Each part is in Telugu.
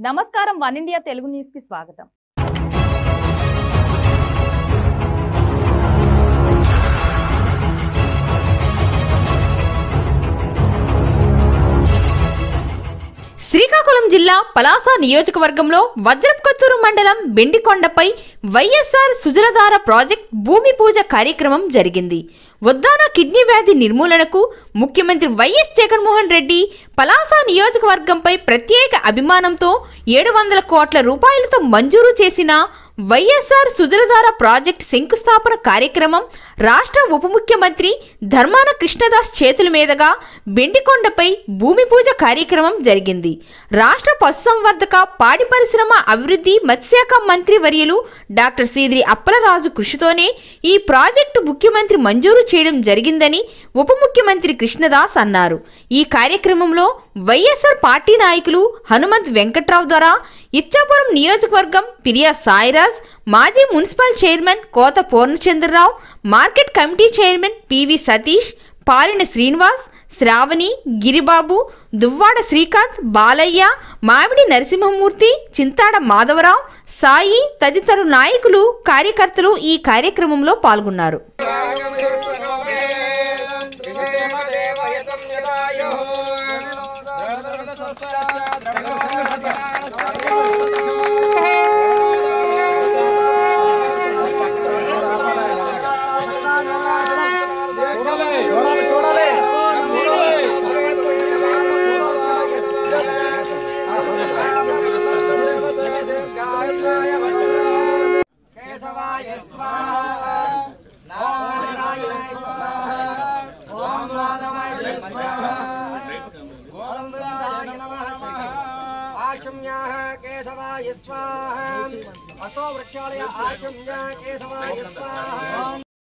నమస్కారం వన్ ఇండియా తెలుగు న్యూస్ కి స్వాగతం శ్రీకాకుళం జిల్లా పలాస నియోజకవర్గంలో వజ్రపుకొత్తూరు మండలం బెండికొండపై వైఎస్ఆర్ సుజలధార ప్రాజెక్ట్ భూమి పూజ కార్యక్రమం జరిగింది ఉద్దాన కిడ్నీ వ్యాధి నిర్మూలనకు ముఖ్యమంత్రి వైఎస్ జగన్మోహన్ రెడ్డి పలాస నియోజకవర్గంపై ప్రత్యేక అభిమానంతో ఏడు వందల కోట్ల రూపాయలతో మంజూరు చేసిన వైఎస్ఆర్ సుజలధార ప్రాజెక్ట్ శంకుస్థాపన కార్యక్రమం రాష్ట్ర ఉప ముఖ్యమంత్రి ధర్మాన కృష్ణదాస్ చేతుల మీదుగా బెండికొండపై భూమి పూజ కార్యక్రమం జరిగింది రాష్ట్ర పశుసంవర్ధక పాడి పరిశ్రమ అభివృద్ధి మత్స్యశాఖ మంత్రి వర్యులు డాక్టర్ సీదిరి అప్పలరాజు కృషితోనే ఈ ప్రాజెక్టు ముఖ్యమంత్రి మంజూరు చేయడం జరిగిందని ఉప ముఖ్యమంత్రి కృష్ణదాస్ అన్నారు ఈ కార్యక్రమంలో వైఎస్ఆర్ పార్టీ నాయకులు హనుమంత్ వెంకట్రావు ద్వారా ఇచ్చాపురం నియోజకవర్గం పిరియా సాయిరాజ్ మాజీ municipal chairman Kota Purnachandrarao market committee chairman PV Satish Palina Srinivas Sravani Giribabu Duvvada Srikanth Balayya Mamidi Narasimhamurthy Chintada Madhavarao Sai తదితర నాయకులు కార్యకర్తలు ఈ కార్యక్రమంలో పాల్గొన్నారు చూడాలి చూడాలి కేశవాయ స్వాహ నారాయణాయ స్వాహ ఓం మాధవాయ స్వాహ ఓం వృందాయ నమః ఆచమ్యాః కేశవాయ స్వాహ అసో వృక్షాలయ ఆచమ్య కేశవాయ స్వాహ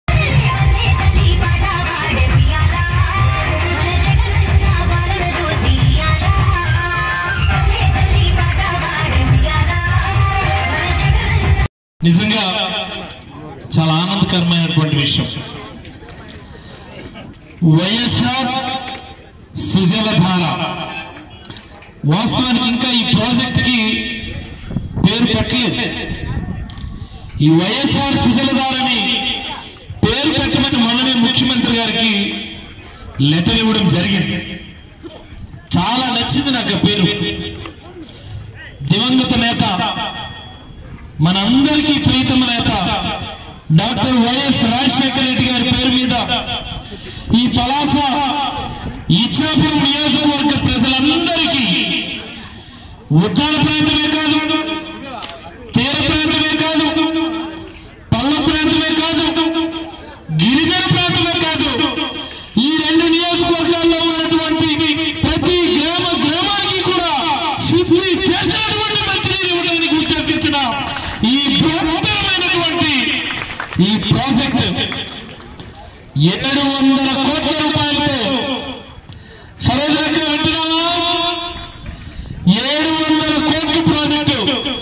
నిజంగా చాలా ఆనందకరమైనటువంటి విషయం వైఎస్ఆర్ సుజలధార వాస్తవానికి ఇంకా ఈ ప్రాజెక్ట్ కి పేరు పెట్టలేదు ఈ వైఎస్ఆర్ సుజలధారని పేరు పెట్టమని మొన్ననే ముఖ్యమంత్రి గారికి లెటర్ ఇవ్వడం జరిగింది చాలా నచ్చింది నాకు ఆ పేరు దివంగత నేత మనందరికీ ప్రీతమ నేత డాక్టర్ వైఎస్ రాజశేఖర రెడ్డి గారి పేరు మీద ఈ పలాస ఇచ్చాపురం నియోజకవర్గ ప్రజలందరికీ ఉత్తర ప్రాంతమే కాదు తీర ప్రాంతమే కాదు పల్ల ప్రాంతమే కాదు గిరిజన ప్రాంతమే కాదు ఈ రెండు నియోజకవర్గాల్లో ఉన్నటువంటి ప్రతి గ్రామ గ్రామానికి కూడా శుద్ధి చేసినటువంటి మంచినీరు ఇవ్వడానికి ఉద్దేశించిన ఈ బృహత్తరమైనటువంటి ఈ ప్రాజెక్ట్ ఏడు వందల కోట్ల రూపాయలతో సరోజ లెక్క వింటున్నావా ఏడు వందల కోట్ల ప్రాజెక్టు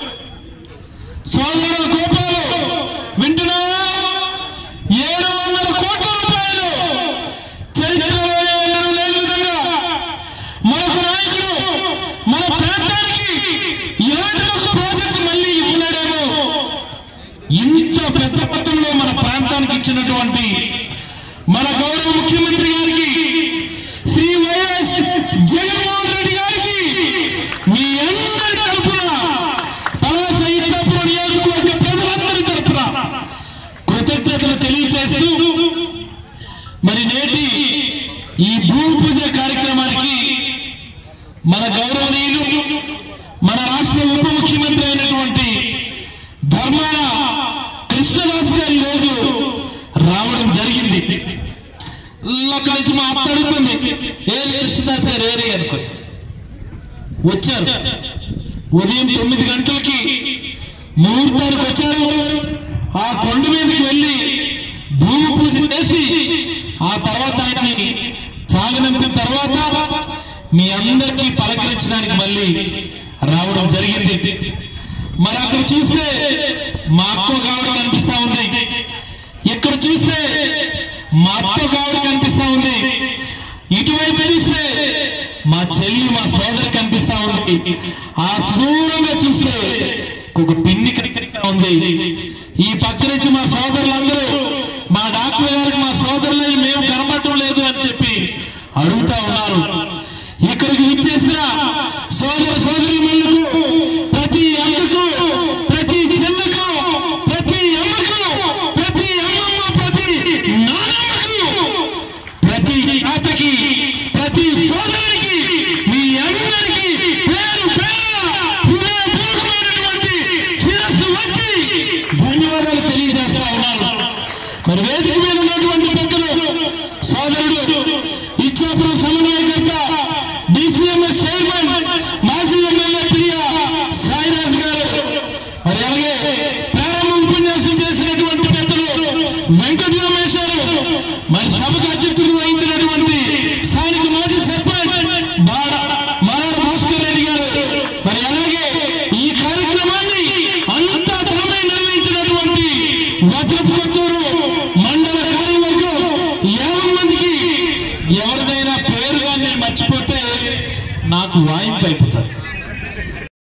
సోదరుల గోపాలు వింటున్నావా ఏడు వందల కోట్ల రూపాయలు చరిత్రలో ఎన్నడూ లేని విధంగా మరొక నాయకుడు మన ప్రాంతానికి ఇలాంటి ఒక ప్రాజెక్టు మళ్ళీ ఇవ్వలేడేమో ఇంత పెద్ద మొత్తంలో మన ప్రాంతానికి ఇచ్చినటువంటి మన గౌరవ ముఖ్యమంత్రి గారికి శ్రీ వైఎస్ జగన్మోహన్ రెడ్డి గారికి మీ అందరి తరపున పలాస ఇచ్చాపురం నియోజకవర్గ ప్రజలందరి తరపున కృతజ్ఞతలు తెలియజేస్తూ మరి నేటి ఈ భూమి పూజ కార్యక్రమానికి మన గౌరవనీయులు మన రాష్ట్ర ఉప ముఖ్యమంత్రి అయినటువంటి ధర్మాన కృష్ణదాస్ గారు ఈరోజు రావడం జరిగింది అక్కడి నుంచి మా అత్త అడుగుతుంది ఏ కృష్ణదాస్ గారు ఏరి అనుకో వచ్చారు ఉదయం తొమ్మిది గంటలకి ముహూర్తానికి వచ్చారు ఆ కొండ మీదకి వెళ్ళి భూమి పూజ చేసి ఆ తర్వాత ఆయన్ని సాగనంపిన తర్వాత మీ అందరికీ పలకరించడానికి మళ్ళీ రావడం జరిగింది మరి అక్కడ చూస్తే మా అక్క కావడ కనిపిస్తా ఉంది ఇక్కడ చూస్తే మా అత్త కావడ కనిపిస్తా ఉంది ఇటువైపు చూస్తే మా చెల్లి మా సోదరి కనిపిస్తా ఉంది ఆ దూరంగా చూస్తే ఒక పిన్ని కనిపిస్తా ఉంది ఈ పక్క నుంచి మా సోదరులందరూ మా డాక్టర్ గారికి మా సోదరులు మేము కనబడటం లేదు అని చెప్పి అడుగుతా ఉన్నారు ఇక్కడికి విచ్చేసిన సోదర సోదరి ప్రతి అమ్మకు ప్రతి చెల్లకు ప్రతి అమ్మకు ప్రతి అమ్మమ్మ ప్రతి నాన్నమ్మకు ప్రతి తాతకి ప్రతి సోదరికి మీ అందరికీ పేరు పేరు హృదయపూర్వకమైనటువంటి శిరస్సు వచ్చి ధన్యవాదాలు తెలియజేస్తా ఉన్నాను మరి వేదిక మీద ఉన్నటువంటి పెద్దలు సోదరుడు ఇచ్చాపురం సమన్వయకర్త డిసిఎంఎస్ చైర్మన్ మాజీ ఎమ్మెల్యే ప్రియ సాయిరాజ్ గారు మరి అలాగే ప్రారంభ ఉపన్యాసం చేసినటువంటి పెద్దలు వెంకట రమేశారు మరి సభకు అధ్యక్షులు వహించినటువంటి స్థానిక మాజీ సర్పంచ్ బాడ మాడ భాస్కర్ రెడ్డి గారు మరి అలాగే ఈ కార్యక్రమాన్ని అంతా తామే నిర్వహించినటువంటి వజ్రపు కొత్తూరు మండల కార్యవర్గం యాభై మందికి ఎవరిదైనా పేరుగా నేను మర్చిపోతే నాకు వాయింపు అయిపోతుంది